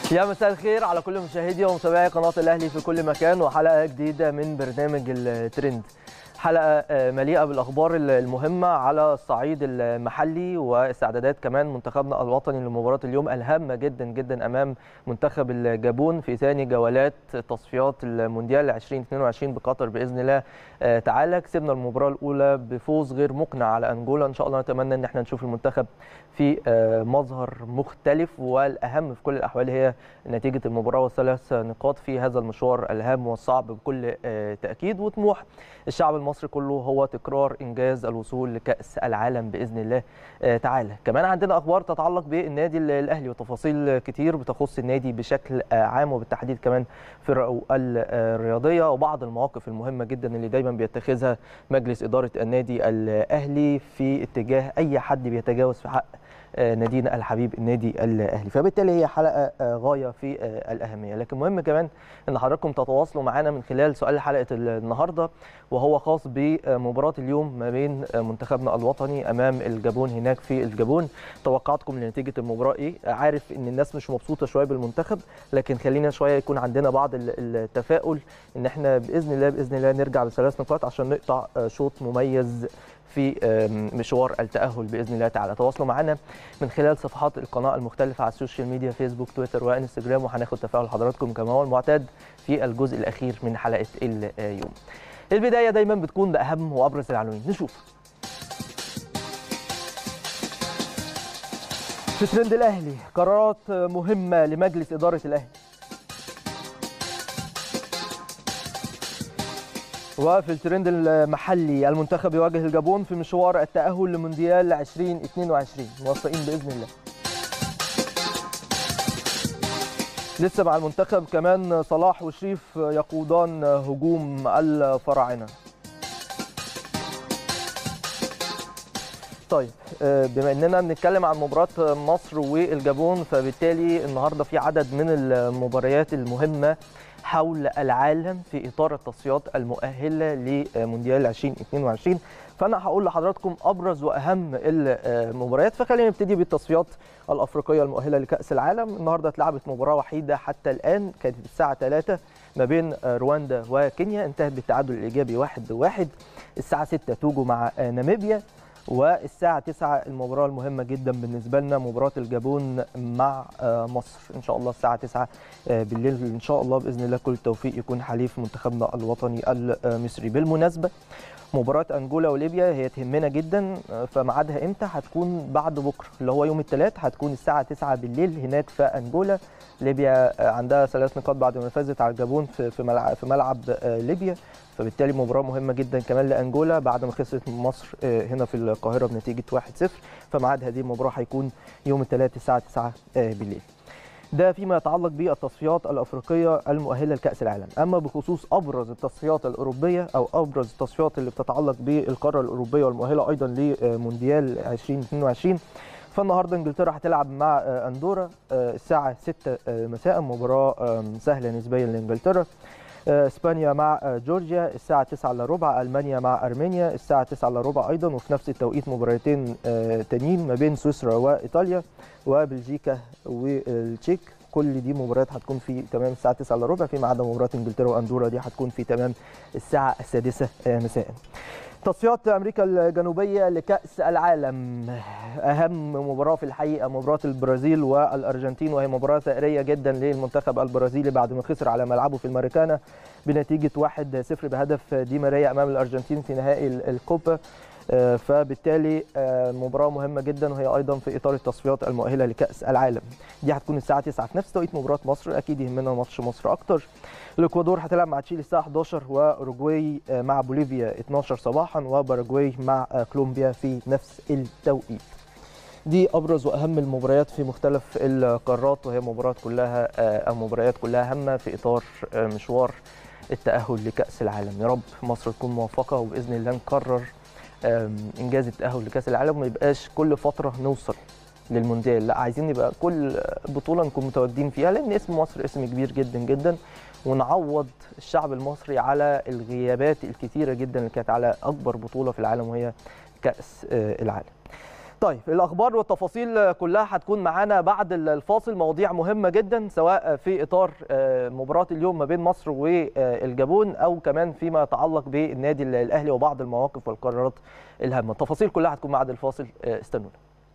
يا مساء الخير على كل مشاهدي ومتابعي قناه الاهلي في كل مكان وحلقه جديده من برنامج الترند حلقه مليئه بالاخبار المهمه على الصعيد المحلي واستعدادات كمان منتخبنا الوطني لمباراه اليوم الهامه جدا جدا امام منتخب الجابون في ثاني جولات تصفيات المونديال 2022 بقطر باذن الله تعالى كسبنا المباراه الاولى بفوز غير مقنع على انجولا ان شاء الله نتمنى ان احنا نشوف المنتخب في مظهر مختلف والاهم في كل الاحوال هي نتيجه المباراه والثلاث نقاط في هذا المشوار الهام والصعب بكل تاكيد وطموح الشعب المصري كله هو تكرار انجاز الوصول لكاس العالم باذن الله تعالى كمان عندنا اخبار تتعلق بالنادي الاهلي وتفاصيل كتير بتخص النادي بشكل عام وبالتحديد كمان فرقه الرياضيه وبعض المواقف المهمه جدا اللي دايما بيتخذها مجلس اداره النادي الاهلي في اتجاه اي حد بيتجاوز في حق نادينا الحبيب النادي الاهلي فبالتالي هي حلقه غايه في الاهميه لكن مهم كمان ان حضراتكم تتواصلوا معنا من خلال سؤال حلقه النهارده وهو خاص بمباراه اليوم ما بين منتخبنا الوطني امام الجابون هناك في الجابون توقعاتكم لنتيجه المباراه ايه عارف ان الناس مش مبسوطه شويه بالمنتخب لكن خلينا شويه يكون عندنا بعض التفاؤل ان احنا باذن الله باذن الله نرجع بثلاث نقاط عشان نقطع شوط مميز في مشوار التأهل بإذن الله تعالى تواصلوا معنا من خلال صفحات القناة المختلفة على السوشيال ميديا فيسبوك تويتر وانستجرام وهناخد تفاعل حضراتكم كما هو المعتاد في الجزء الأخير من حلقة اليوم البداية دايما بتكون بأهم وأبرز العناوين نشوف في ترند الأهلي قرارات مهمة لمجلس إدارة الأهلي وفي الترند المحلي المنتخب يواجه الجابون في مشوار التأهل لمونديال 2022 موفقين بإذن الله لسه مع المنتخب كمان صلاح وشريف يقودان هجوم الفراعنة طيب بما اننا بنتكلم عن مباراه مصر والجابون فبالتالي النهارده في عدد من المباريات المهمه حول العالم في اطار التصفيات المؤهله لمونديال 2022 فانا هقول لحضراتكم ابرز واهم المباريات فخلينا نبتدي بالتصفيات الافريقيه المؤهله لكاس العالم النهارده اتلعبت مباراه وحيده حتى الان كانت الساعه 3 ما بين رواندا وكينيا انتهت بالتعادل الايجابي 1 1 الساعه 6 توجو مع ناميبيا والساعة 9 المباراة المهمة جدا بالنسبة لنا مباراة الجابون مع مصر إن شاء الله الساعة 9 بالليل إن شاء الله بإذن الله كل التوفيق يكون حليف منتخبنا الوطني المصري بالمناسبة مباراة أنجولا وليبيا هي تهمنا جدا فميعادها إمتى هتكون بعد بكرة اللي هو يوم الثلاث هتكون الساعة 9 بالليل هناك في أنجولا ليبيا عندها ثلاث نقاط بعد ما فازت على الجابون في ملعب في ملعب ليبيا فبالتالي مباراه مهمه جدا كمان لانجولا بعد ما خسرت مصر هنا في القاهره بنتيجه 1-0 فميعاد هذه المباراه هيكون يوم الثلاث الساعه 9 بالليل. ده فيما يتعلق بالتصفيات الافريقيه المؤهله لكاس العالم، اما بخصوص ابرز التصفيات الاوروبيه او ابرز التصفيات اللي بتتعلق بالقاره الاوروبيه والمؤهله ايضا لمونديال 2022 فالنهارده انجلترا هتلعب مع اندورا الساعه 6 مساء مباراه سهله نسبيا لانجلترا اسبانيا مع جورجيا الساعه 9 الا ربع المانيا مع ارمينيا الساعه 9 الا ربع ايضا وفي نفس التوقيت مباراتين تانيين ما بين سويسرا وايطاليا وبلجيكا والتشيك كل دي مباريات هتكون في تمام الساعه 9 الا ربع فيما عدا مباراه انجلترا واندورا دي هتكون في تمام الساعه السادسه مساء تصفيات امريكا الجنوبيه لكاس العالم اهم مباراه في الحقيقه مباراه البرازيل والارجنتين وهي مباراه ثأريه جدا للمنتخب البرازيلي بعد ما خسر على ملعبه في الماريكانا بنتيجه 1-0 بهدف دي ماريا امام الارجنتين في نهائي الكوبا فبالتالي مباراه مهمه جدا وهي ايضا في اطار التصفيات المؤهله لكاس العالم دي هتكون الساعه 9 في نفس توقيت مباراه مصر اكيد يهمنا ماتش مصر اكتر الاكوادور هتلعب مع تشيلي الساعه 11 واوروجواي مع بوليفيا 12 صباحا وباراجواي مع كولومبيا في نفس التوقيت دي ابرز واهم المباريات في مختلف القارات وهي مباريات كلها او مباريات كلها هامه في اطار مشوار التاهل لكاس العالم يا رب مصر تكون موفقه وباذن الله نكرر انجاز التاهل لكاس العالم وما يبقاش كل فتره نوصل للمونديال لا عايزين يبقى كل بطوله نكون متواجدين فيها لان اسم مصر اسم كبير جدا جدا ونعوض الشعب المصري على الغيابات الكثيره جدا اللي كانت على اكبر بطوله في العالم وهي كاس العالم طيب الاخبار والتفاصيل كلها هتكون معانا بعد الفاصل مواضيع مهمه جدا سواء في اطار مباراه اليوم ما بين مصر والجابون او كمان فيما يتعلق بالنادي الاهلي وبعض المواقف والقرارات الهامه التفاصيل كلها هتكون بعد الفاصل استنونا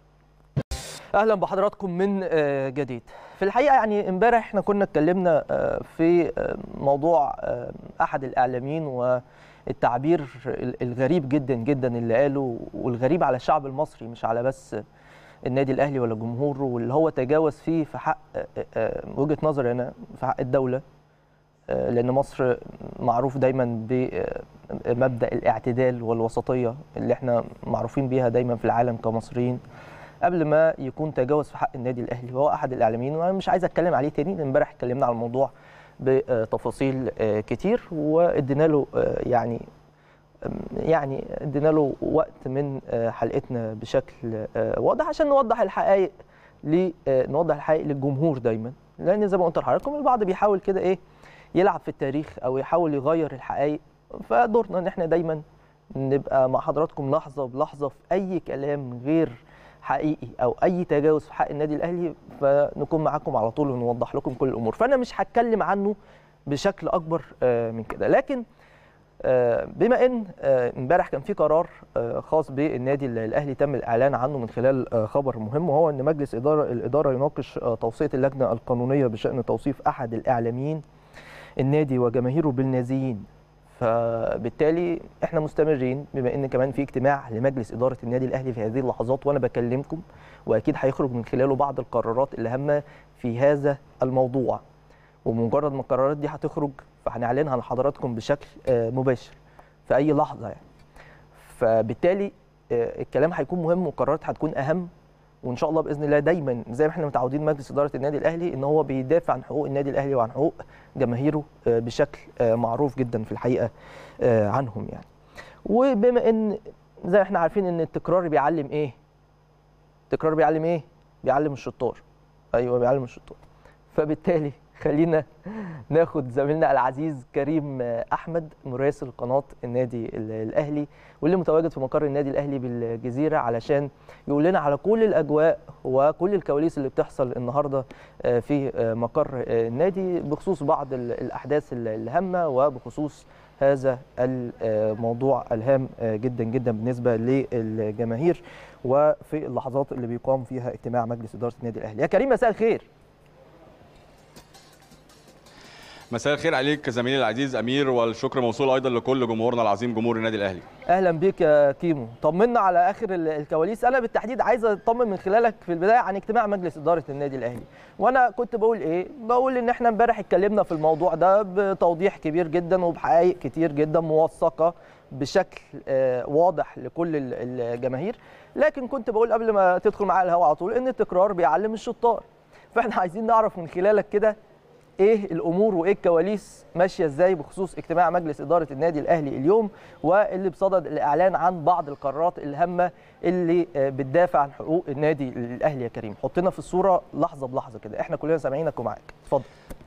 اهلا بحضراتكم من جديد في الحقيقه يعني امبارح احنا كنا اتكلمنا في موضوع احد الاعلاميين و التعبير الغريب جدا جدا اللي قاله والغريب على الشعب المصري مش على بس النادي الاهلي ولا جمهوره واللي هو تجاوز فيه في حق وجهه نظري انا في حق الدوله لان مصر معروف دايما بمبدا الاعتدال والوسطيه اللي احنا معروفين بيها دايما في العالم كمصريين قبل ما يكون تجاوز في حق النادي الاهلي وهو احد الاعلاميين وانا مش عايز اتكلم عليه تاني امبارح اتكلمنا على الموضوع بتفاصيل كتير وادينا له يعني يعني ادينا له وقت من حلقتنا بشكل واضح عشان نوضح الحقائق نوضح الحقائق للجمهور دايما لان زي ما قلت لحضراتكم البعض بيحاول كده ايه يلعب في التاريخ او يحاول يغير الحقائق فدورنا ان احنا دايما نبقى مع حضراتكم لحظه بلحظه في اي كلام غير حقيقي او اي تجاوز في حق النادي الاهلي فنكون معاكم على طول ونوضح لكم كل الامور فانا مش هتكلم عنه بشكل اكبر من كده لكن بما ان امبارح كان في قرار خاص بالنادي الاهلي تم الاعلان عنه من خلال خبر مهم وهو ان مجلس اداره الاداره يناقش توصيه اللجنه القانونيه بشان توصيف احد الاعلاميين النادي وجماهيره بالنازيين فبالتالي احنا مستمرين بما ان كمان في اجتماع لمجلس اداره النادي الاهلي في هذه اللحظات وانا بكلمكم واكيد هيخرج من خلاله بعض القرارات الهامه في هذا الموضوع ومجرد ما القرارات دي هتخرج فهنعلنها لحضراتكم بشكل مباشر في اي لحظه يعني فبالتالي الكلام هيكون مهم والقرارات هتكون اهم وان شاء الله باذن الله دايما زي ما احنا متعودين مجلس اداره النادي الاهلي ان هو بيدافع عن حقوق النادي الاهلي وعن حقوق جماهيره بشكل معروف جدا في الحقيقه عنهم يعني وبما ان زي ما احنا عارفين ان التكرار بيعلم ايه التكرار بيعلم ايه بيعلم الشطار ايوه بيعلم الشطار فبالتالي خلينا ناخد زميلنا العزيز كريم احمد مراسل قناه النادي الاهلي واللي متواجد في مقر النادي الاهلي بالجزيره علشان يقول لنا على كل الاجواء وكل الكواليس اللي بتحصل النهارده في مقر النادي بخصوص بعض الاحداث الهامه وبخصوص هذا الموضوع الهام جدا جدا بالنسبه للجماهير وفي اللحظات اللي بيقام فيها اجتماع مجلس اداره النادي الاهلي يا كريم مساء الخير مساء الخير عليك زميلي العزيز امير والشكر موصول ايضا لكل جمهورنا العظيم جمهور النادي الاهلي اهلا بيك يا كيمو طمنا على اخر الكواليس انا بالتحديد عايز اطمن من خلالك في البدايه عن اجتماع مجلس اداره النادي الاهلي وانا كنت بقول ايه بقول ان احنا امبارح اتكلمنا في الموضوع ده بتوضيح كبير جدا وبحقائق كتير جدا موثقه بشكل واضح لكل الجماهير لكن كنت بقول قبل ما تدخل معايا الهوا على طول ان التكرار بيعلم الشطار فاحنا عايزين نعرف من خلالك كده ايه الامور وايه الكواليس ماشيه ازاي بخصوص اجتماع مجلس اداره النادي الاهلي اليوم واللي بصدد الاعلان عن بعض القرارات الهامه اللي بتدافع عن حقوق النادي الاهلي يا كريم حطنا في الصوره لحظه بلحظه كده احنا كلنا سامعينك ومعاك اتفضل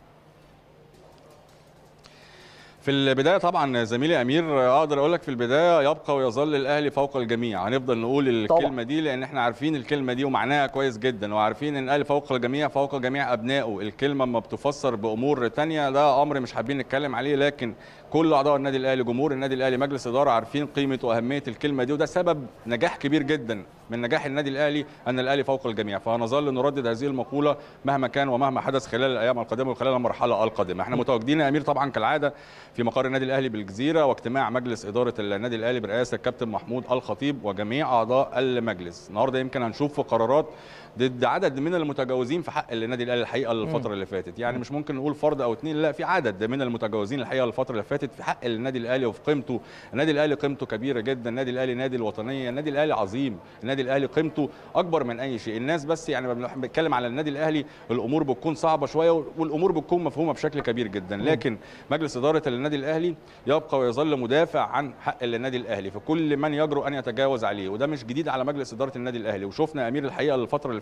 في البدايه طبعا زميلي امير اقدر اقول لك في البدايه يبقى ويظل الاهلي فوق الجميع هنفضل نقول الكلمه طبعا. دي لان احنا عارفين الكلمه دي ومعناها كويس جدا وعارفين ان الاهلي فوق الجميع فوق جميع ابنائه الكلمه ما بتفسر بامور ثانيه ده امر مش حابين نتكلم عليه لكن كل اعضاء النادي الاهلي جمهور النادي الاهلي مجلس اداره عارفين قيمه واهميه الكلمه دي وده سبب نجاح كبير جدا من نجاح النادي الاهلي ان الاهلي فوق الجميع فهنظل نردد هذه المقوله مهما كان ومهما حدث خلال الايام القادمه وخلال المرحله القادمه احنا متواجدين يا امير طبعا كالعاده في مقر النادي الاهلي بالجزيره واجتماع مجلس اداره النادي الاهلي برئاسه الكابتن محمود الخطيب وجميع اعضاء المجلس النهارده يمكن هنشوف قرارات ضد عدد من المتجاوزين في حق النادي الاهلي الحقيقه الفتره اللي فاتت يعني مش ممكن نقول فرد او اثنين لا في عدد من المتجاوزين الحقيقه الفتره اللي فاتت في حق النادي الاهلي وفي قيمته النادي الاهلي قيمته كبيره جدا النادي الاهلي نادي الوطنيه النادي الاهلي عظيم النادي الاهلي قيمته اكبر من اي شيء الناس بس يعني لما بنتكلم على النادي الاهلي الامور بتكون صعبه شويه والامور بتكون مفهومه بشكل كبير جدا لكن مجلس اداره النادي الاهلي يبقى ويظل مدافع عن حق النادي الاهلي فكل من يجرؤ ان يتجاوز عليه وده مش جديد على مجلس اداره النادي الاهلي وشفنا امير الحقيقه الفتره اللي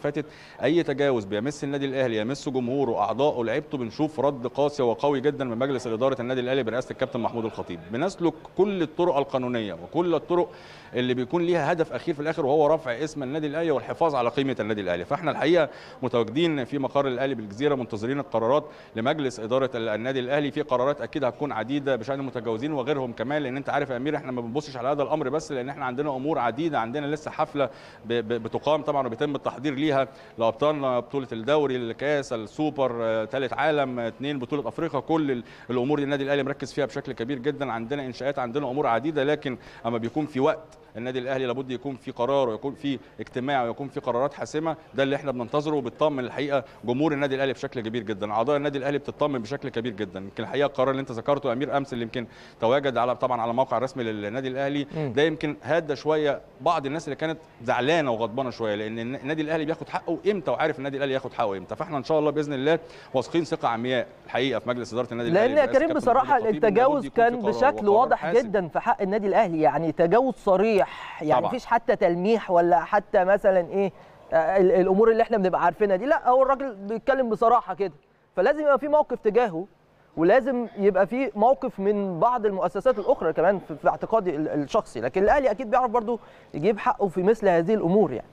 فاتت اي تجاوز بيمس النادي الاهلي يمس جمهوره اعضائه لعيبته بنشوف رد قاسي وقوي جدا من مجلس اداره النادي الاهلي برئاسه الكابتن محمود الخطيب بنسلك كل الطرق القانونيه وكل الطرق اللي بيكون ليها هدف اخير في الاخر وهو رفع اسم النادي الاهلي والحفاظ على قيمه النادي الاهلي فاحنا الحقيقه متواجدين في مقر الاهلي بالجزيره منتظرين القرارات لمجلس اداره النادي الاهلي في قرارات اكيد هتكون عديده بشان المتجاوزين وغيرهم كمان لان انت عارف يا امير احنا ما بنبصش على هذا الامر بس لان احنا عندنا امور عديده عندنا لسه حفله بتقام طبعا وبيتم التحضير ليها لابطالنا بطوله الدوري الكاس السوبر ثالث عالم اثنين بطوله افريقيا كل الامور دي النادي الاهلي مركز فيها بشكل كبير جدا عندنا انشاءات عندنا امور عديده لكن اما بيكون في وقت النادي الاهلي لابد يكون في قرار ويكون في اجتماع ويكون في قرارات حاسمه ده اللي احنا بننتظره وبتطمن الحقيقه جمهور النادي الاهلي بشكل كبير جدا اعضاء النادي الاهلي بتطمن بشكل كبير جدا يمكن الحقيقه القرار اللي انت ذكرته امير امس اللي يمكن تواجد على طبعا على موقع رسمي للنادي الاهلي ده يمكن هدى شويه بعض الناس اللي كانت زعلانه وغضبانه شويه لان النادي الاهلي بياخد حقه امتى وعارف النادي الاهلي ياخد حقه امتى فاحنا ان شاء الله باذن الله واثقين ثقه عمياء الحقيقه في مجلس اداره النادي الاهلي لان يا كريم بصراحه التجاوز كان بشكل واضح حاسم. جدا في حق النادي الاهلي يعني تجاوز صريح يعني مفيش حتى تلميح ولا حتى مثلا ايه الامور اللي احنا بنبقى عارفينها دي لا هو الراجل بيتكلم بصراحه كده فلازم يبقى في موقف تجاهه ولازم يبقى في موقف من بعض المؤسسات الاخرى كمان في اعتقادي الشخصي لكن الاهلي اكيد بيعرف برضو يجيب حقه في مثل هذه الامور يعني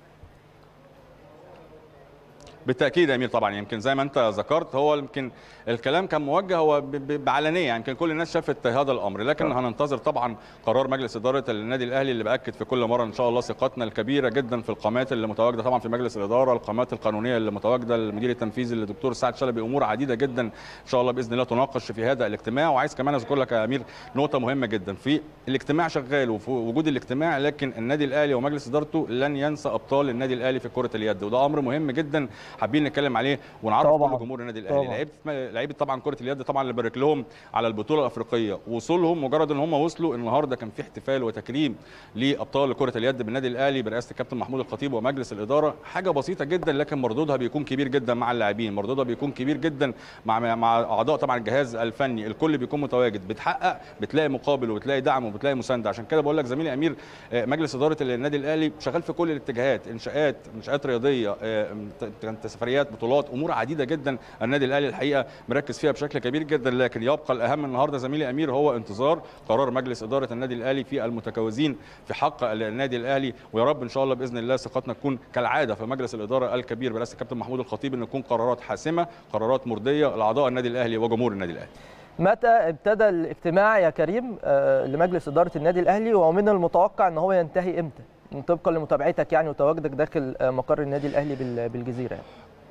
بالتاكيد يا امير طبعا يمكن زي ما انت ذكرت هو يمكن الكلام كان موجه هو بعلنيه يعني يمكن كل الناس شافت هذا الامر لكن أه. هننتظر طبعا قرار مجلس اداره النادي الاهلي اللي باكد في كل مره ان شاء الله ثقتنا الكبيره جدا في القامات اللي متواجده طبعا في مجلس الاداره القامات القانونيه اللي متواجده المدير التنفيذي الدكتور سعد شلبي امور عديده جدا ان شاء الله باذن الله تناقش في هذا الاجتماع وعايز كمان اذكر لك يا امير نقطه مهمه جدا في الاجتماع شغال وفي وجود الاجتماع لكن النادي الاهلي ومجلس ادارته لن ينسى ابطال النادي الاهلي في كره اليد وده امر مهم جدا حابين نتكلم عليه ونعرف طبعا. كل جمهور النادي الاهلي لعيبه لعيبه طبعا كره اليد طبعا اللي بارك لهم على البطوله الافريقيه وصولهم مجرد ان هم وصلوا النهارده كان في احتفال وتكريم لابطال كره اليد بالنادي الاهلي برئاسه الكابتن محمود الخطيب ومجلس الاداره حاجه بسيطه جدا لكن مردودها بيكون كبير جدا مع اللاعبين مردودها بيكون كبير جدا مع مع اعضاء طبعا الجهاز الفني الكل بيكون متواجد بتحقق بتلاقي مقابل وبتلاقي دعم وبتلاقي مسانده عشان كده بقول لك زميلي امير مجلس اداره النادي الاهلي شغال في كل الاتجاهات انشاءات انشاءات رياضيه سفريات بطولات امور عديده جدا النادي الاهلي الحقيقه مركز فيها بشكل كبير جدا لكن يبقى الاهم النهارده زميلي امير هو انتظار قرار مجلس اداره النادي الاهلي في المتجاوزين في حق النادي الاهلي ويا رب ان شاء الله باذن الله ثقتنا تكون كالعاده في مجلس الاداره الكبير برئاسه الكابتن محمود الخطيب ان تكون قرارات حاسمه قرارات مرضيه لاعضاء النادي الاهلي وجمهور النادي الاهلي متى ابتدى الاجتماع يا كريم لمجلس اداره النادي الاهلي ومن المتوقع ان هو ينتهي امتى طبقا لمتابعتك يعني وتواجدك داخل مقر النادي الاهلي بالجزيره يعني.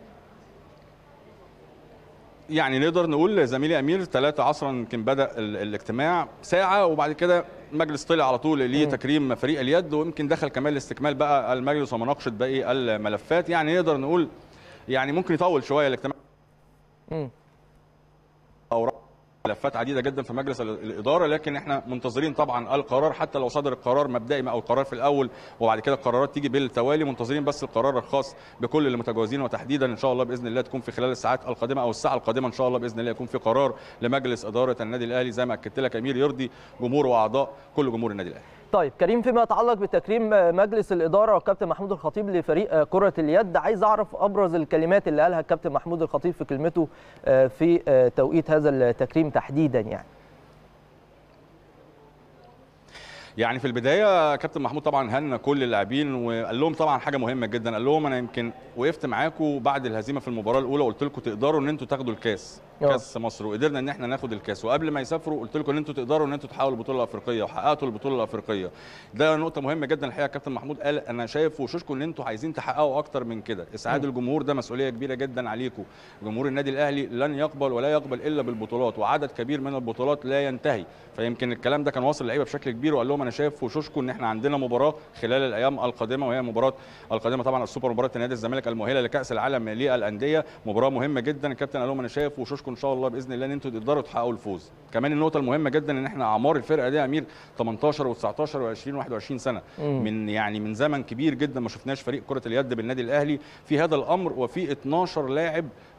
يعني نقدر نقول زميلي امير 3 عصرا يمكن بدا الاجتماع ساعه وبعد كده المجلس طلع على طول لتكريم فريق اليد ويمكن دخل كمان لاستكمال بقى المجلس ومناقشه باقي الملفات يعني نقدر نقول يعني ممكن يطول شويه الاجتماع اوراق ملفات عديده جدا في مجلس الاداره لكن احنا منتظرين طبعا القرار حتى لو صدر القرار مبدئي او القرار في الاول وبعد كده القرارات تيجي بالتوالي منتظرين بس القرار الخاص بكل المتجاوزين وتحديدا ان شاء الله باذن الله تكون في خلال الساعات القادمه او الساعه القادمه ان شاء الله باذن الله يكون في قرار لمجلس اداره النادي الاهلي زي ما اكدت لك امير يرضي جمهور واعضاء كل جمهور النادي الاهلي طيب كريم فيما يتعلق بتكريم مجلس الاداره والكابتن محمود الخطيب لفريق كره اليد عايز اعرف ابرز الكلمات اللي قالها الكابتن محمود الخطيب في كلمته في توقيت هذا التكريم تحديدا يعني يعني في البدايه كابتن محمود طبعا هنى كل اللاعبين وقال لهم طبعا حاجه مهمه جدا قال لهم انا يمكن وقفت معاكم بعد الهزيمه في المباراه الاولى قلت لكم تقدروا ان انتوا تاخدوا الكاس كاس مصر وقدرنا ان احنا ناخد الكاس وقبل ما يسافروا قلت لكم ان انتوا تقدروا ان انتوا تحققوا البطوله الافريقيه وحققتوا البطوله الافريقيه ده نقطه مهمه جدا الحقيقه كابتن محمود قال انا شايف وشوشكم ان انتوا عايزين تحققوا اكتر من كده اسعاد م. الجمهور ده مسؤوليه كبيره جدا عليكم جمهور النادي الاهلي لن يقبل ولا يقبل الا بالبطولات وعدد كبير من البطولات لا ينتهي فيمكن الكلام ده كان واصل للعيبه بشكل كبير وقال لهم انا شايف وشوشكم ان احنا عندنا مباراه خلال الايام القادمه وهي مباراه القادمه طبعا السوبر مباراه نادي الزمالك المؤهله لكاس العالم للانديه مباراه مهمه جدا الكابتن قال لهم انا شايف وشوشكم ان شاء الله باذن الله ان انتوا تقدروا تحققوا الفوز كمان النقطه المهمه جدا ان احنا اعمار الفرقه دي يا امير 18 و19 و20 و21 سنه مم. من يعني من زمن كبير جدا ما شفناش فريق كره اليد بالنادي الاهلي في هذا الامر وفي 12 لاعب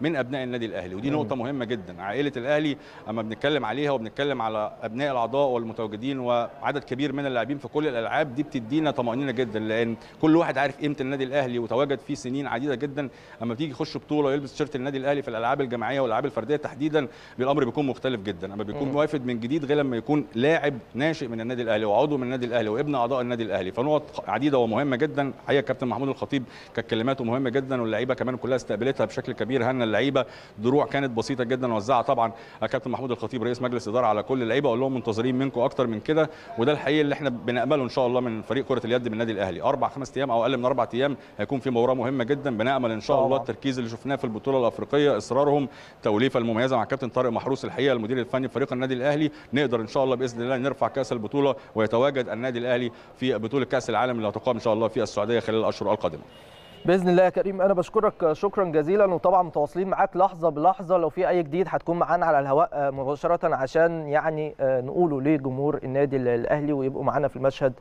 من ابناء النادي الاهلي ودي نقطه مهمه جدا عائله الاهلي اما بنتكلم عليها وبنتكلم على ابناء الاعضاء والمتواجدين وعدد كبير من اللاعبين في كل الالعاب دي بتدينا طمانينه جدا لان كل واحد عارف قيمه النادي الاهلي وتواجد فيه سنين عديده جدا اما بتيجي يخش بطوله يلبس تيشيرت النادي الاهلي في الالعاب الجماعيه والالعاب الفرديه تحديدا الامر بيكون مختلف جدا اما بيكون وافد من جديد غير لما يكون لاعب ناشئ من النادي الاهلي وعضو من النادي الاهلي وابن اعضاء النادي الاهلي فنقط عديده ومهمه جدا حقيقه كابتن محمود الخطيب كانت كلماته مهمه جدا واللعيبه كمان كلها استقبلتها بشكل كبير هنا اللعيبه دروع كانت بسيطه جدا وزعها طبعا كابتن محمود الخطيب رئيس مجلس اداره على كل اللعيبه اقول لهم منتظرين منكم اكتر من كده وده الحقيقي اللي احنا بنامله ان شاء الله من فريق كره اليد من النادي الاهلي اربع خمس ايام او اقل من اربع ايام هيكون في مباراه مهمه جدا بنامل ان شاء الله التركيز اللي شفناه في البطوله الافريقيه اصرارهم توليفه المميزه مع كابتن طارق محروس الحقيقه المدير الفني فريق النادي الاهلي نقدر ان شاء الله باذن الله نرفع كاس البطوله ويتواجد النادي الاهلي في بطوله كاس العالم اللي هتقام ان شاء الله في السعوديه خلال الاشهر القادمه باذن الله يا كريم انا بشكرك شكرا جزيلا وطبعا متواصلين معاك لحظه بلحظه لو في اي جديد هتكون معانا على الهواء مباشره عشان يعني نقوله لجمهور النادي الاهلي ويبقوا معانا في المشهد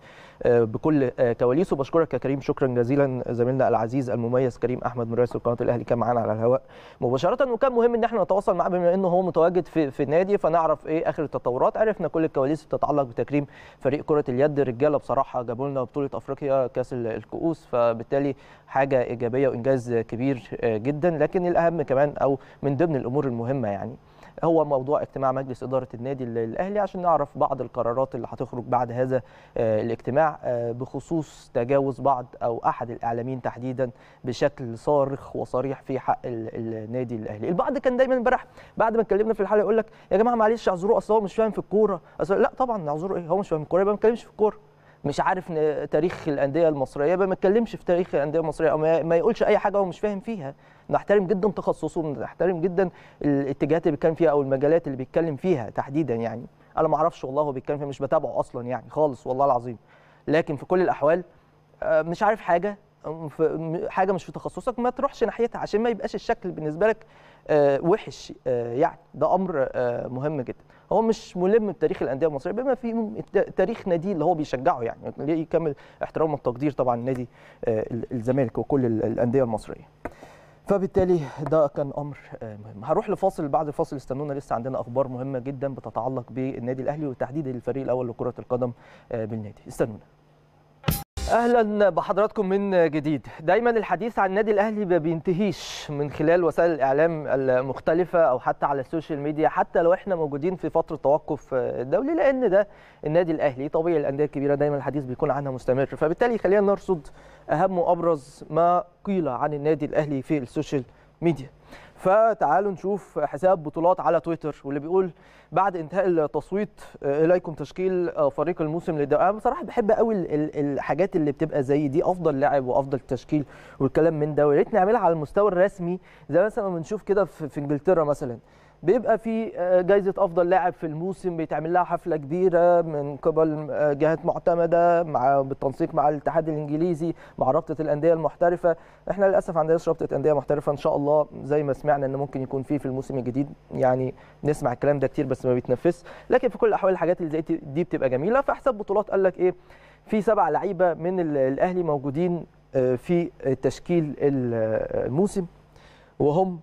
بكل كواليسه بشكرك يا كريم شكرا جزيلا زميلنا العزيز المميز كريم احمد مراسل قناه الاهلي كان معانا على الهواء مباشره وكان مهم ان احنا نتواصل معاه بما انه هو متواجد في في النادي فنعرف ايه اخر التطورات عرفنا كل الكواليس تتعلق بتكريم فريق كره اليد رجاله بصراحه جابوا لنا بطوله افريقيا كاس الكؤوس فبالتالي حاجه ايجابيه وانجاز كبير جدا لكن الاهم كمان او من ضمن الامور المهمه يعني هو موضوع اجتماع مجلس اداره النادي الاهلي عشان نعرف بعض القرارات اللي هتخرج بعد هذا الاجتماع بخصوص تجاوز بعض او احد الاعلاميين تحديدا بشكل صارخ وصريح في حق النادي الاهلي البعض كان دايما امبارح بعد ما اتكلمنا في الحلقه يقول لك يا جماعه معلش اعذروه اصل هو مش فاهم في الكوره لا طبعا اعذروه ايه هو مش فاهم الكوره يبقى ما بيتكلمش في الكوره مش عارف تاريخ الانديه المصريه يبقى ما يتكلمش في تاريخ الانديه المصريه او ما يقولش اي حاجه هو مش فاهم فيها نحترم جدا تخصصه ونحترم جدا الاتجاهات اللي بيتكلم فيها او المجالات اللي بيتكلم فيها تحديدا يعني انا ما اعرفش والله هو بيتكلم فيها مش بتابعه اصلا يعني خالص والله العظيم لكن في كل الاحوال مش عارف حاجه حاجه مش في تخصصك ما تروحش ناحيتها عشان ما يبقاش الشكل بالنسبه لك وحش يعني ده امر مهم جدا هو مش ملم بتاريخ الانديه المصريه بما في تاريخ نادي اللي هو بيشجعه يعني ليه يكمل احترام والتقدير طبعا نادي الزمالك وكل الانديه المصريه فبالتالي ده كان امر مهم هروح لفاصل بعد الفاصل استنونا لسه عندنا اخبار مهمه جدا بتتعلق بالنادي الاهلي وتحديدا الفريق الاول لكره القدم بالنادي استنونا اهلا بحضراتكم من جديد دايما الحديث عن النادي الاهلي ما بينتهيش من خلال وسائل الاعلام المختلفه او حتى على السوشيال ميديا حتى لو احنا موجودين في فتره توقف دولي لان ده النادي الاهلي طبيعي الانديه الكبيره دايما الحديث بيكون عنها مستمر فبالتالي خلينا نرصد اهم وابرز ما قيل عن النادي الاهلي في السوشيال ميديا فتعالوا نشوف حساب بطولات على تويتر واللي بيقول بعد انتهاء التصويت اليكم تشكيل فريق الموسم للدوري انا بصراحه بحب قوي الحاجات اللي بتبقى زي دي افضل لاعب وافضل تشكيل والكلام من ده ويا ريت نعملها على المستوى الرسمي زي مثلا ما بنشوف كده في انجلترا مثلا بيبقى في جائزه افضل لاعب في الموسم بيتعمل لها حفله كبيره من قبل جهات معتمده مع بالتنسيق مع الاتحاد الانجليزي مع رابطه الانديه المحترفه احنا للاسف عندناش رابطه انديه محترفه ان شاء الله زي ما سمعنا ان ممكن يكون في في الموسم الجديد يعني نسمع الكلام ده كتير بس ما بيتنفذش لكن في كل الاحوال الحاجات اللي زي دي بتبقى جميله فحساب بطولات قال لك ايه في سبع لعيبه من الاهلي موجودين في تشكيل الموسم وهم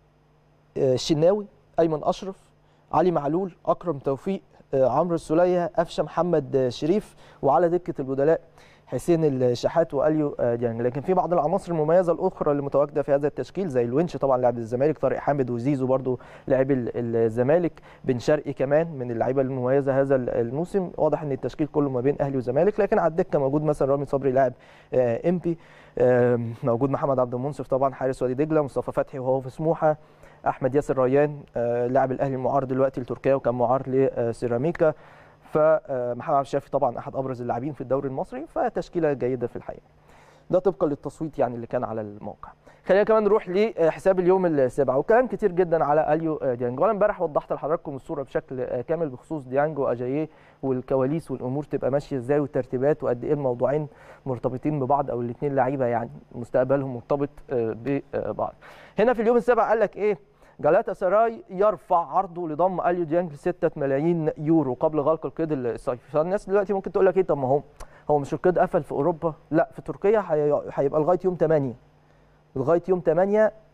الشناوي ايمن اشرف علي معلول اكرم توفيق عمرو السوليه قفشه محمد شريف وعلى دكه البدلاء حسين الشحات واليو ديانج لكن في بعض العناصر المميزه الاخرى اللي متواجده في هذا التشكيل زي الونش طبعا لاعب الزمالك طارق حامد وزيزو برضو لاعب الزمالك بن شرقي كمان من اللعيبه المميزه هذا الموسم واضح ان التشكيل كله ما بين اهلي وزمالك لكن على الدكه موجود مثلا رامي صبري لاعب امبي موجود محمد عبد المنصف طبعا حارس وادي دجله مصطفى فتحي وهو في سموحه احمد ياسر ريان لاعب الاهلي المعار دلوقتي لتركيا وكان معار لسيراميكا فمحمد عبد الشافي طبعا احد ابرز اللاعبين في الدوري المصري فتشكيله جيده في الحقيقه ده طبقا للتصويت يعني اللي كان على الموقع خلينا كمان نروح لحساب اليوم السابع وكلام كتير جدا على اليو ديانج وانا امبارح وضحت لحضراتكم الصوره بشكل كامل بخصوص ديانج واجاييه والكواليس والامور تبقى ماشيه ازاي والترتيبات وقد ايه الموضوعين مرتبطين ببعض او الاثنين لعيبه يعني مستقبلهم مرتبط ببعض هنا في اليوم السابع قال لك ايه جالاتا سراي يرفع عرضه لضم اليو ديانج ل 6 ملايين يورو قبل غلق القيد الصيفي فالناس دلوقتي ممكن تقول لك ايه طب ما هو هو مش القيد قفل في اوروبا لا في تركيا هيبقى لغايه يوم 8 لغايه يوم 8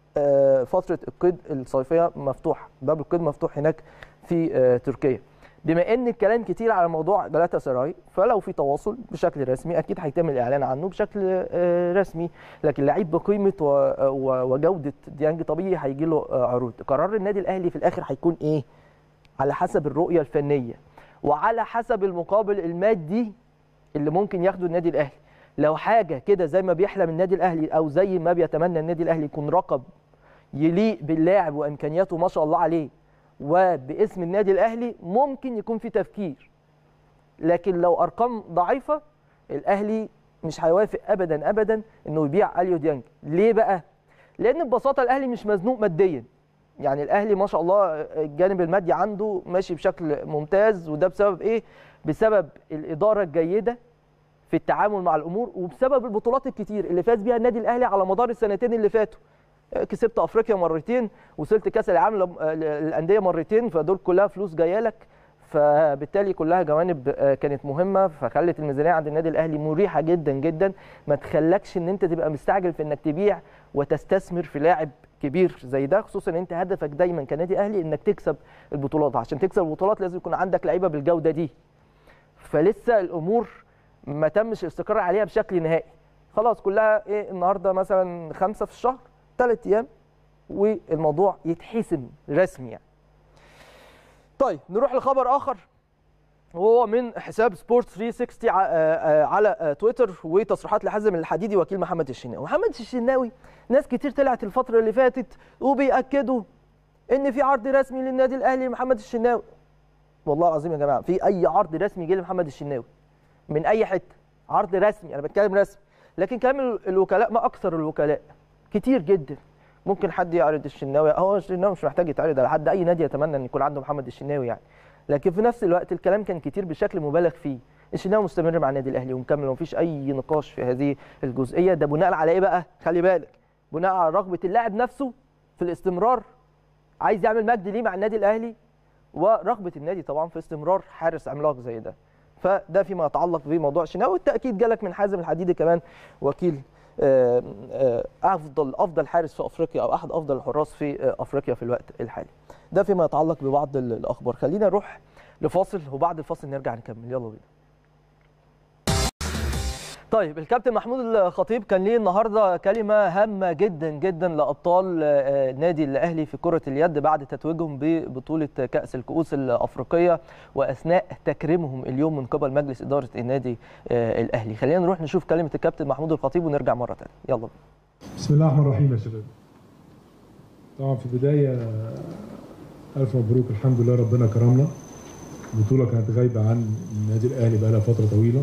آه، فتره القيد الصيفيه مفتوحه باب القيد مفتوح هناك في آه، تركيا بما ان الكلام كتير على موضوع جلاتا سراي فلو في تواصل بشكل رسمي اكيد هيتم الاعلان عنه بشكل آه، رسمي لكن لعيب بقيمه و- و- وجوده ديانج طبيعي هيجي له آه، عروض قرار النادي الاهلي في الاخر هيكون ايه على حسب الرؤيه الفنيه وعلى حسب المقابل المادي اللي ممكن ياخده النادي الاهلي لو حاجه كده زي ما بيحلم النادي الاهلي او زي ما بيتمنى النادي الاهلي يكون رقم يليق باللاعب وامكانياته ما شاء الله عليه وباسم النادي الاهلي ممكن يكون في تفكير لكن لو ارقام ضعيفه الاهلي مش هيوافق ابدا ابدا انه يبيع اليو ديانج ليه بقى لان ببساطه الاهلي مش مزنوق ماديا يعني الاهلي ما شاء الله الجانب المادي عنده ماشي بشكل ممتاز وده بسبب ايه بسبب الاداره الجيده في التعامل مع الامور وبسبب البطولات الكتير اللي فاز بيها النادي الاهلي على مدار السنتين اللي فاتوا كسبت افريقيا مرتين وصلت كاس العالم لم- للانديه مرتين فدول كلها فلوس جايه لك فبالتالي كلها جوانب آه، كانت مهمه فخلت الميزانيه عند النادي الاهلي مريحه جدا جدا ما تخلكش ان انت تبقى مستعجل في انك تبيع وتستثمر في لاعب كبير زي ده خصوصا ان انت هدفك دايما كنادي اهلي انك تكسب البطولات عشان تكسب البطولات لازم يكون عندك لعيبه بالجوده دي فلسه الامور ما تمش الاستقرار عليها بشكل نهائي خلاص كلها ايه النهارده مثلا خمسة في الشهر ثلاث ايام والموضوع يتحسم رسمي يعني طيب نروح لخبر اخر وهو من حساب سبورت 360 ع- آه، آه، على آه، تويتر وتصريحات لحازم الحديدي وكيل محمد الشناوي محمد الشناوي ناس كتير طلعت الفتره اللي فاتت وبيأكدوا ان في عرض رسمي للنادي الاهلي لمحمد الشناوي والله العظيم يا جماعه في اي عرض رسمي جه لمحمد الشناوي من اي حته عرض رسمي انا بتكلم رسمي لكن كلام ال- الوكلاء ما اكثر الوكلاء كتير جدا ممكن حد يعرض الشناوي هو الشناوي مش محتاج يتعرض على حد اي نادي يتمنى ان يكون عنده محمد الشناوي يعني لكن في نفس الوقت الكلام كان كتير بشكل مبالغ فيه الشناوي مستمر مع النادي الاهلي ومكمل ومفيش اي نقاش في هذه الجزئيه ده بناء على ايه بقى خلي بالك بناء على رغبه اللاعب نفسه في الاستمرار عايز يعمل مجد ليه مع النادي الاهلي ورغبه النادي طبعا في استمرار حارس عملاق زي ده فده فيما يتعلق بموضوع الشناوي والتاكيد جالك من حازم الحديدي كمان وكيل آه، آه، افضل افضل حارس في افريقيا او احد افضل الحراس في آه، افريقيا في الوقت الحالي ده فيما يتعلق ببعض ال- الاخبار خلينا نروح لفاصل وبعد الفاصل نرجع نكمل يلا بينا طيب الكابتن محمود الخطيب كان ليه النهارده كلمه هامه جدا جدا لابطال آه، النادي الاهلي في كره اليد بعد تتويجهم ببطوله كاس الكؤوس الافريقيه واثناء تكريمهم اليوم من قبل مجلس اداره النادي آه، الاهلي خلينا نروح نشوف كلمه الكابتن محمود الخطيب ونرجع مره ثانيه يلا بينا بسم الله الرحمن الرحيم يا شباب طبعا في البداية ألف مبروك الحمد لله ربنا كرمنا البطولة كانت غايبة عن النادي الأهلي بقالها فترة طويلة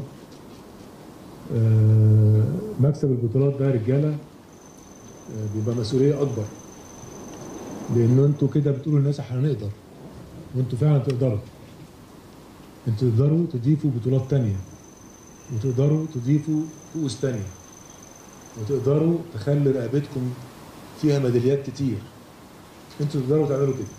آه، مكسب البطولات ده يا رجالة آه، بيبقى مسؤولية أكبر لأن أنتوا كده بتقولوا للناس احنا هنقدر وأنتوا فعلا تقدروا أنتوا تقدروا تضيفوا بطولات تانية وتقدروا تضيفوا كؤوس تانية وتقدروا تخلي رقبتكم فيها ميداليات كتير انتوا تقدروا تعملوا كده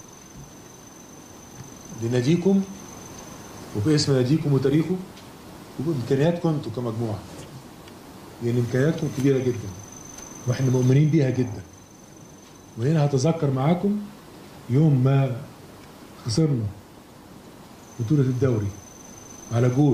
لناديكم وباسم ناديكم وتاريخه وبامكانياتكم انتوا كمجموعه لان امكانياتكم كبيره جدا واحنا مؤمنين بيها جدا وهنا هتذكر معاكم يوم ما خسرنا بطوله الدوري على جول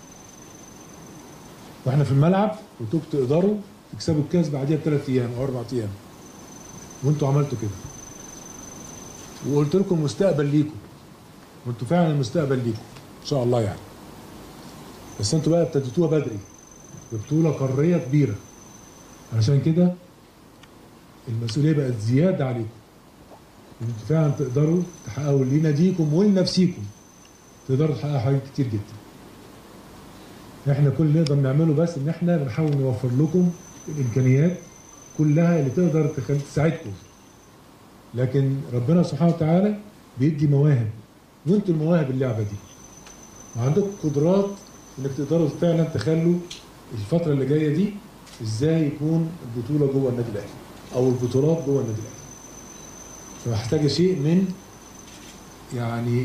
واحنا في الملعب وانتوا تقدروا تكسبوا الكاس بعديها بثلاث ايام او اربع ايام وانتوا عملتوا كده وقلت لكم مستقبل ليكم وانتوا فعلا المستقبل ليكم ان شاء الله يعني بس انتوا بقى ابتديتوها بدري ببطوله قاريه كبيره علشان كده المسؤوليه بقت زياده عليكم انتوا فعلا تقدروا تحققوا لناديكم ولنفسيكم تقدروا تحققوا حاجات كتير جدا احنا كل اللي نقدر نعمله بس ان احنا بنحاول نوفر لكم الامكانيات كلها اللي تقدر تخلي تساعدكم لكن ربنا سبحانه وتعالى بيدي مواهب وانتوا المواهب اللعبه دي وعندكم قدرات انك تقدروا فعلا تخلوا الفتره اللي جايه دي ازاي يكون البطوله جوه النادي الاهلي او البطولات جوه النادي الاهلي فمحتاجه شيء من يعني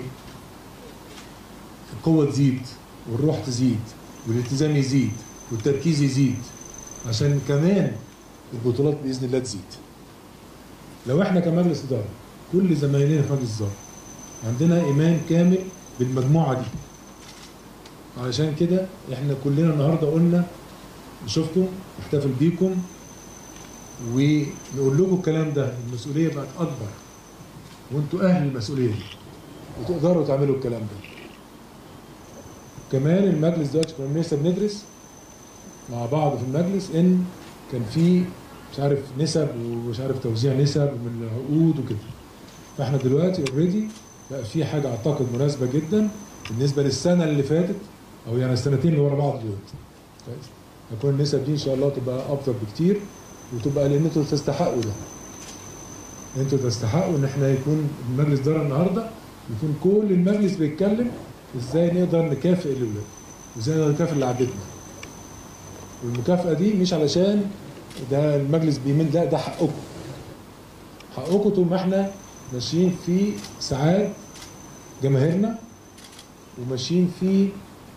القوه تزيد والروح تزيد والالتزام يزيد والتركيز يزيد عشان كمان البطولات باذن الله تزيد لو احنا كمجلس اداره كل زمايلنا في مجلس الاداره عندنا ايمان كامل بالمجموعه دي علشان كده احنا كلنا النهارده قلنا نشوفكم نحتفل بيكم ونقول لكم الكلام ده المسؤوليه بقت اكبر وانتوا اهل المسؤوليه دي وتقدروا تعملوا الكلام ده كمان المجلس دلوقتي كنا لسه بندرس مع بعض في المجلس ان كان في مش عارف نسب ومش عارف توزيع نسب من العقود وكده فاحنا دلوقتي اوريدي بقى في حاجه اعتقد مناسبه جدا بالنسبه للسنه اللي فاتت او يعني السنتين اللي ورا بعض دلوقتي كويس هتكون النسب دي ان شاء الله تبقى افضل بكتير وتبقى لان انتوا تستحقوا ده انتوا تستحقوا ان احنا يكون المجلس ده النهارده يكون كل المجلس بيتكلم ازاي نقدر نكافئ الاولاد وازاي نقدر نكافئ اللي عدتنا والمكافاه دي مش علشان ده المجلس بيمن لا ده حقكم حقكم طول ما احنا ماشيين في سعاد جماهيرنا وماشيين في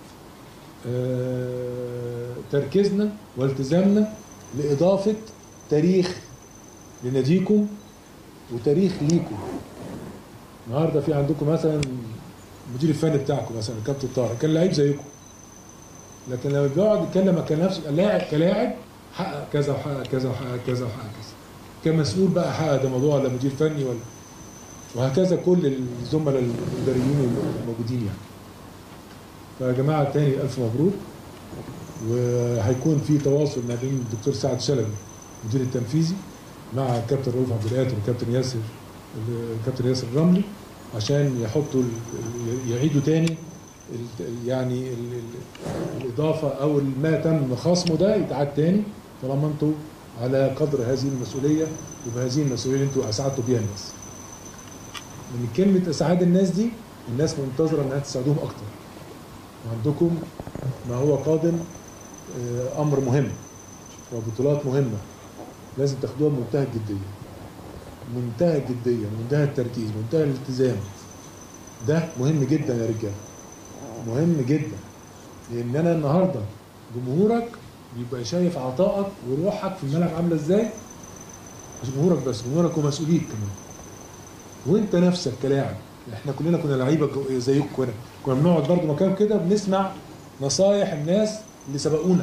آه، تركيزنا والتزامنا لإضافة تاريخ لناديكم وتاريخ ليكم النهارده في عندكم مثلا المدير الفني بتاعكم مثلا الكابتن طارق كان لعيب زيكم لكن لما بيقعد يتكلم كان نفسه لاعب كلاعب حقق كذا وحقق كذا وحقق كذا وحقق كذا كمسؤول بقى حقق ده موضوع ولا مدير فني ولا وهكذا كل الزملاء الاداريين الموجودين يعني فيا جماعه تاني الف مبروك وهيكون في تواصل ما بين الدكتور سعد شلبي المدير التنفيذي مع الكابتن رؤوف عبد القادر والكابتن ياسر الكابتن ياسر الرملي عشان يحطوا ال- يعيدوا تاني ال- يعني ال- ال- الاضافه او ما تم خصمه ده يتعاد تاني طالما انتوا على قدر هذه المسؤوليه وبهذه المسؤوليه اللي انتوا اسعدتوا بيها الناس. من كلمه اسعاد الناس دي الناس منتظره انها تساعدوهم اكتر. وعندكم ما هو قادم آه، امر مهم وبطولات مهمه لازم تاخدوها بمنتهى الجديه. منتهى الجديه، منتهى التركيز، منتهى الالتزام. ده مهم جدا يا رجاله. مهم جدا لان انا النهارده جمهورك بيبقى شايف عطائك وروحك في الملعب عامله ازاي مش جمهورك بس جمهورك ومسؤوليك كمان وانت نفسك كلاعب احنا كلنا كنا لعيبه جو- زيكم كنا كنا بنقعد برضه مكان كده بنسمع نصايح الناس اللي سبقونا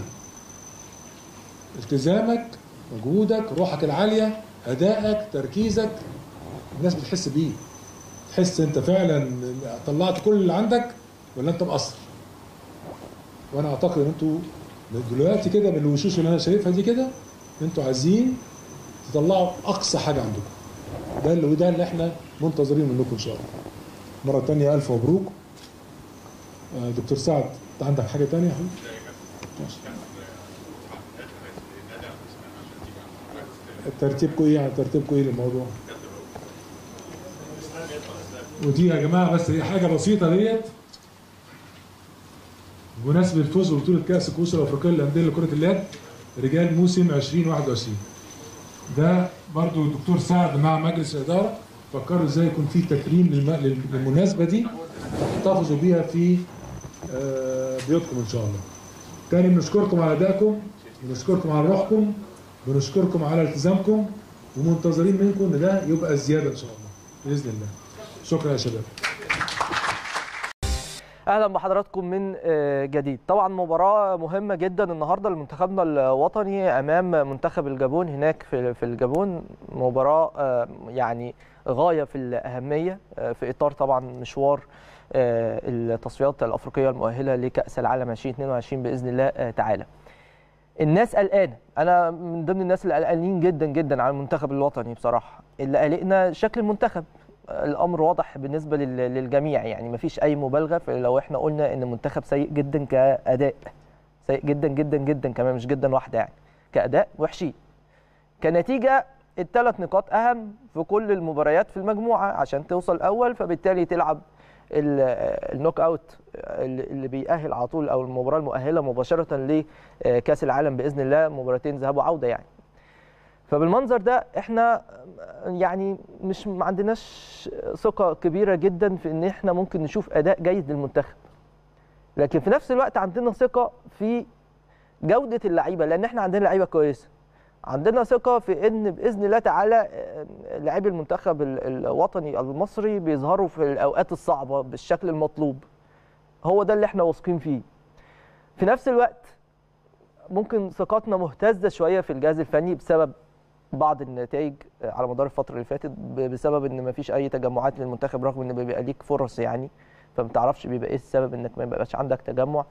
التزامك مجهودك روحك العاليه ادائك تركيزك الناس بتحس بيه تحس انت فعلا طلعت كل اللي عندك ولا انت مقصر وانا اعتقد ان انتوا دلوقتي كده بالوشوش اللي انا شايفها دي كده انتوا عايزين تطلعوا اقصى حاجه عندكم ده اللي وده اللي احنا منتظرين منكم ان شاء الله مره تانية الف مبروك آه، دكتور سعد انت عندك حاجه تانية يا حبيبي ماشي. ترتيبكم ايه يعني ترتيبكم ايه للموضوع ودي يا جماعه بس هي حاجه بسيطه ديت بمناسبه الفوز ببطوله كاس الكؤوس الافريقيه للانديه لكره اليد رجال موسم 2021 ده برضو الدكتور سعد مع مجلس الاداره فكروا ازاي يكون في تكريم للم- للمناسبه دي تحتفظوا بيها في آه، بيوتكم ان شاء الله. تاني بنشكركم على ادائكم بنشكركم على روحكم بنشكركم على التزامكم ومنتظرين منكم ان ده يبقى زياده ان شاء الله باذن الله. شكرا يا شباب. اهلا بحضراتكم من آه، جديد طبعا مباراه مهمه جدا النهارده لمنتخبنا الوطني امام منتخب الجابون هناك في في الجابون مباراه آه، يعني غايه في الاهميه آه، في اطار طبعا مشوار آه، التصفيات الافريقيه المؤهله لكاس العالم 2022 باذن الله آه، تعالى الناس قلقانه انا من ضمن الناس اللي قلقانين جدا جدا على المنتخب الوطني بصراحه اللي قلقنا شكل المنتخب الامر واضح بالنسبه لل- للجميع يعني مفيش اي مبالغه في لو احنا قلنا ان المنتخب سيء جدا كاداء سيء جدا جدا جدا كمان مش جدا واحده يعني كاداء وحشين كنتيجه الثلاث نقاط اهم في كل المباريات في المجموعه عشان توصل اول فبالتالي تلعب ال- النوك اوت اللي اللي بيأهل على طول او المباراه المؤهله مباشره لكاس العالم باذن الله مباراتين ذهاب وعوده يعني فبالمنظر ده احنا يعني مش ما عندناش ثقه كبيره جدا في ان احنا ممكن نشوف اداء جيد للمنتخب لكن في نفس الوقت عندنا ثقه في جوده اللعيبه لان احنا عندنا لعيبه كويسه عندنا ثقه في ان باذن الله تعالى آه، لاعبي المنتخب ال- الوطني المصري بيظهروا في الاوقات الصعبه بالشكل المطلوب هو ده اللي احنا واثقين فيه في نفس الوقت ممكن ثقتنا مهتزه شويه في الجهاز الفني بسبب بعض النتائج على مدار الفتره اللي فاتت ب- بسبب ان مفيش اي تجمعات للمنتخب رغم ان بيبقى ليك فرص يعني فما تعرفش بيبقى ايه السبب انك ما يبقاش عندك تجمع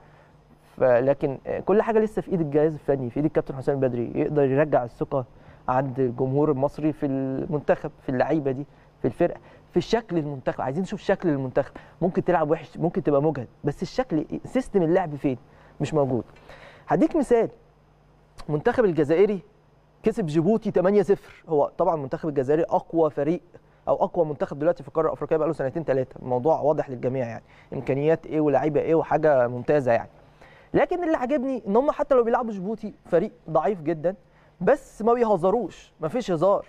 فلكن كل حاجه لسه في ايد الجهاز الفني في ايد الكابتن حسام البدري يقدر يرجع الثقه عند الجمهور المصري في المنتخب في اللعيبه دي في الفرقه في شكل المنتخب عايزين نشوف شكل المنتخب ممكن تلعب وحش ممكن تبقى مجهد بس الشكل إيه؟ سيستم اللعب فين مش موجود هديك مثال المنتخب الجزائري كسب جيبوتي 8-0 هو طبعا المنتخب الجزائري اقوى فريق او اقوى منتخب دلوقتي في القاره الافريقيه بقى له سنتين ثلاثه الموضوع واضح للجميع يعني امكانيات ايه ولاعيبه ايه وحاجه ممتازه يعني لكن اللي عجبني ان هم حتى لو بيلعبوا جيبوتي فريق ضعيف جدا بس ما بيهزروش ما فيش هزار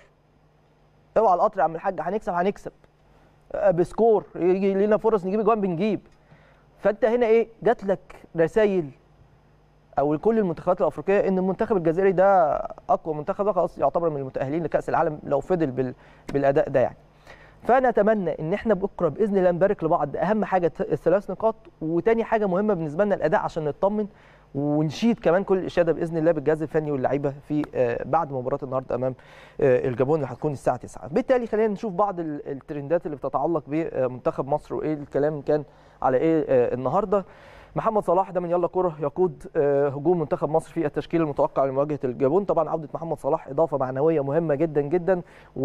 اوعى القطر يا عم الحاج هنكسب هنكسب آه، بسكور يجي لنا فرص نجيب اجوان بنجيب فانت هنا ايه جات لك رسائل او لكل المنتخبات الافريقيه ان المنتخب الجزائري ده اقوى منتخب ده خلاص يعتبر من المتاهلين لكاس العالم لو فضل بال... بالاداء ده يعني فانا اتمنى ان احنا بكره باذن الله نبارك لبعض اهم حاجه الت- الثلاث نقاط وتاني حاجه مهمه بالنسبه لنا الاداء عشان نطمن ونشيد كمان كل الاشاده باذن الله بالجهاز الفني واللعيبه في آه، بعد مباراه النهارده امام آه، الجابون اللي هتكون الساعه 9 بالتالي خلينا نشوف بعض ال- الترندات اللي بتتعلق بمنتخب مصر وايه الكلام كان على ايه آه، النهارده محمد صلاح ده من يلا كره يقود آه، هجوم منتخب مصر في التشكيل المتوقع لمواجهه الجابون طبعا عوده محمد صلاح اضافه معنويه مهمه جدا جدا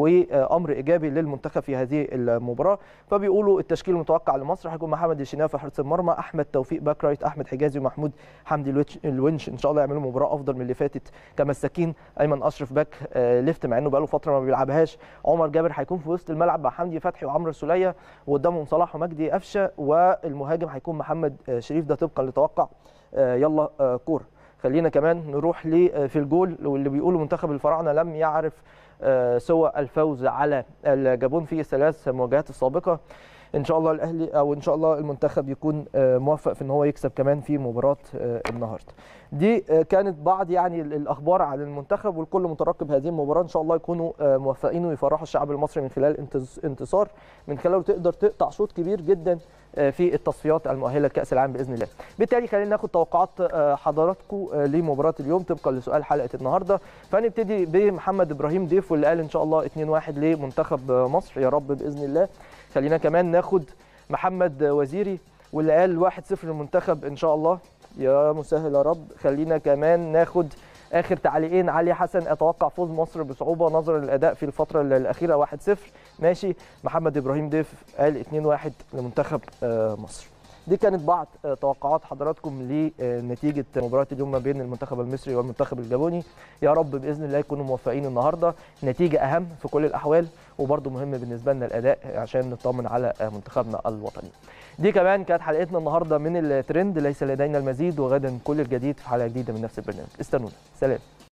وامر ايجابي للمنتخب في هذه المباراه فبيقولوا التشكيل المتوقع لمصر هيكون محمد الشناوي في حراسه المرمى احمد توفيق باك رايت احمد حجازي ومحمود حمدي الوتش- الونش ان شاء الله يعملوا مباراه افضل من اللي فاتت كمساكين ايمن اشرف باك آه، ليفت مع انه بقاله فتره ما بيلعبهاش عمر جابر هيكون في وسط الملعب مع حمدي فتحي وعمرو السوليه وقدامهم صلاح ومجدي قفشه والمهاجم هيكون محمد آه، شريف ده طبقا لتوقع آه، يلا آه، كوره خلينا كمان نروح ل آه، في الجول واللي بيقولوا منتخب الفراعنه لم يعرف آه، سوى الفوز على الجابون في الثلاث مواجهات السابقه ان شاء الله الاهلي او ان شاء الله المنتخب يكون آه، موفق في ان هو يكسب كمان في مباراه آه، النهارده دي آه، كانت بعض يعني ال- الاخبار عن المنتخب والكل مترقب هذه المباراه ان شاء الله يكونوا آه، موفقين ويفرحوا الشعب المصري من خلال انتز- انتصار من خلاله تقدر تقطع شوط كبير جدا آه، في التصفيات المؤهله لكاس العالم باذن الله بالتالي خلينا ناخد توقعات آه، حضراتكم آه، لمباراه اليوم طبقا لسؤال حلقه النهارده فنبتدي بمحمد ابراهيم ضيف واللي قال ان شاء الله 2-1 لمنتخب آه، مصر يا رب باذن الله خلينا كمان ناخد محمد وزيري واللي قال 1-0 للمنتخب ان شاء الله يا مسهل يا رب خلينا كمان ناخد اخر تعليقين علي حسن اتوقع فوز مصر بصعوبه نظرا للاداء في الفتره الاخيره 1-0 ماشي محمد ابراهيم ضيف قال 2-1 لمنتخب آه، مصر دي كانت بعض آه، توقعات حضراتكم لنتيجه مباراه اليوم ما بين المنتخب المصري والمنتخب الجابوني يا رب باذن الله يكونوا موفقين النهارده نتيجه اهم في كل الاحوال وبرده مهم بالنسبه لنا الاداء عشان نطمن على آه، منتخبنا الوطني دي كمان كانت حلقتنا النهارده من الترند ليس لدينا المزيد وغدا كل الجديد في حلقه جديده من نفس البرنامج استنونا سلام